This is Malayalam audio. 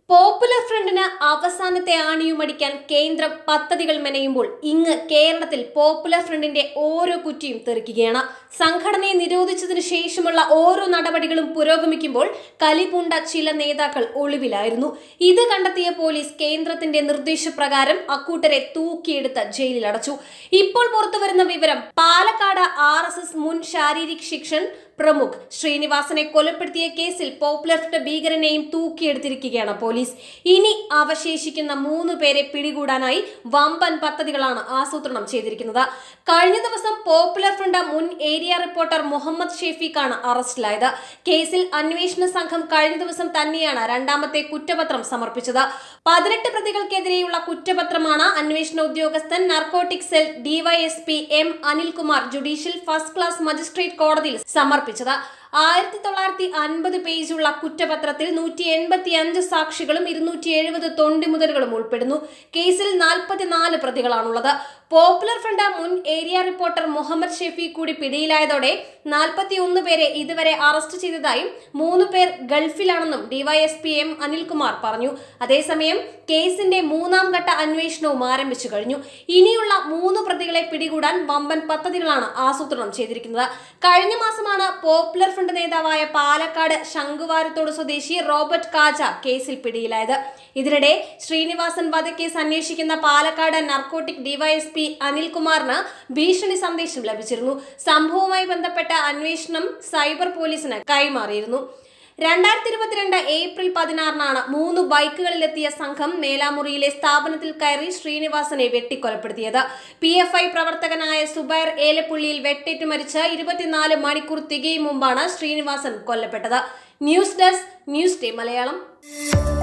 പോപ്പുലർ ഫ്രണ്ടിന് അവസാനത്തെ ആണിയുമടിക്കാൻ കേന്ദ്രം പദ്ധതികൾ മെനയുമ്പോൾ ഇങ്ങ് കേരളത്തിൽ പോപ്പുലർ ഫ്രണ്ടിന്റെ ഓരോ കുറ്റിയും തെറിക്കുകയാണ് സംഘടനയെ നിരോധിച്ചതിനു ശേഷമുള്ള ഓരോ നടപടികളും പുരോഗമിക്കുമ്പോൾ കലിപൂണ്ട ചില നേതാക്കൾ ഒളിവിലായിരുന്നു ഇത് കണ്ടെത്തിയ പോലീസ് കേന്ദ്രത്തിന്റെ നിർദ്ദേശപ്രകാരം അക്കൂട്ടരെ തൂക്കിയെടുത്ത് ജയിലിലടച്ചു ഇപ്പോൾ പുറത്തുവരുന്ന വിവരം പാലക്കാട് ആർ മുൻ ശാരീരിക് ശിക്ഷൻ പ്രമുഖ് ശ്രീനിവാസനെ കൊലപ്പെടുത്തിയ കേസിൽ പോപ്പുലർ ഫ്രണ്ട് ഭീകരനെയും തൂക്കിയെടുത്തിരിക്കുകയാണ് പോലീസ് ഇനി അവശേഷിക്കുന്ന മൂന്ന് പേരെ പിടികൂടാനായി വമ്പൻ പദ്ധതികളാണ് ആസൂത്രണം ചെയ്തിരിക്കുന്നത് കഴിഞ്ഞ ദിവസം പോപ്പുലർ ഫ്രണ്ട് മുൻ ഏരിയ റിപ്പോർട്ടർ മുഹമ്മദ് ഷെഫീഖാണ് അറസ്റ്റിലായത് കേസിൽ അന്വേഷണ സംഘം കഴിഞ്ഞ ദിവസം തന്നെയാണ് രണ്ടാമത്തെ കുറ്റപത്രം സമർപ്പിച്ചത് പതിനെട്ട് പ്രതികൾക്കെതിരെയുള്ള കുറ്റപത്രമാണ് അന്വേഷണ ഉദ്യോഗസ്ഥൻ narcotic cell DYSP M Anilkumar judicial first class magistrate കോടതിയിൽ സമർപ്പിച്ചത് ആയിരത്തി തൊള്ളായിരത്തി അൻപത് പേജുള്ള കുറ്റപത്രത്തിൽ നൂറ്റി എൺപത്തി അഞ്ച് സാക്ഷികളും ഇരുന്നൂറ്റി എഴുപത് തൊണ്ടിമുതലുകളും ഉൾപ്പെടുന്നു കേസിൽ നാൽപ്പത്തിനാല് പ്രതികളാണുള്ളത് പോപ്പുലർ ഫ്രണ്ട് മുൻ ഏരിയ റിപ്പോർട്ടർ മുഹമ്മദ് ഷെഫി കൂടി പിടിയിലായതോടെ നാൽപ്പത്തി ഒന്ന് പേരെ ഇതുവരെ അറസ്റ്റ് ചെയ്തതായും മൂന്ന് പേർ ഗൾഫിലാണെന്നും ഡിവൈഎസ്പി എം അനിൽകുമാർ പറഞ്ഞു അതേസമയം കേസിന്റെ മൂന്നാം ഘട്ട അന്വേഷണവും ആരംഭിച്ചു കഴിഞ്ഞു ഇനിയുള്ള മൂന്ന് പ്രതികളെ പിടികൂടാൻ വമ്പൻ പദ്ധതികളാണ് ആസൂത്രണം ചെയ്തിരിക്കുന്നത് കഴിഞ്ഞ മാസമാണ് പോപ്പുലർ ഫ്രണ്ട് നേതാവായ പാലക്കാട് ശംഖുവാരത്തോട് സ്വദേശി റോബർട്ട് കാജ കേസിൽ പിടിയിലായത് ഇതിനിടെ ശ്രീനിവാസൻ വധക്കേസ് അന്വേഷിക്കുന്ന പാലക്കാട് നർക്കോട്ടിക് ഡിവൈഎസ്പി അനിൽകുമാറിന് ഭീഷണി സന്ദേശം ലഭിച്ചിരുന്നു സംഭവവുമായി ബന്ധപ്പെട്ട അന്വേഷണം സൈബർ പോലീസിന് കൈമാറിയിരുന്നു രണ്ടായിരത്തി ഇരുപത്തിരണ്ട് ഏപ്രിൽ പതിനാറിനാണ് മൂന്ന് ബൈക്കുകളിലെത്തിയ സംഘം മേലാമുറിയിലെ സ്ഥാപനത്തിൽ കയറി ശ്രീനിവാസനെ വെട്ടിക്കൊലപ്പെടുത്തിയത് പി എഫ് ഐ പ്രവർത്തകനായ സുബൈർ ഏലപ്പുള്ളിയിൽ വെട്ടേറ്റ് മരിച്ച് ഇരുപത്തിനാല് മണിക്കൂർ തികയും മുമ്പാണ് ശ്രീനിവാസൻ കൊല്ലപ്പെട്ടത് news desk News Day Malayalam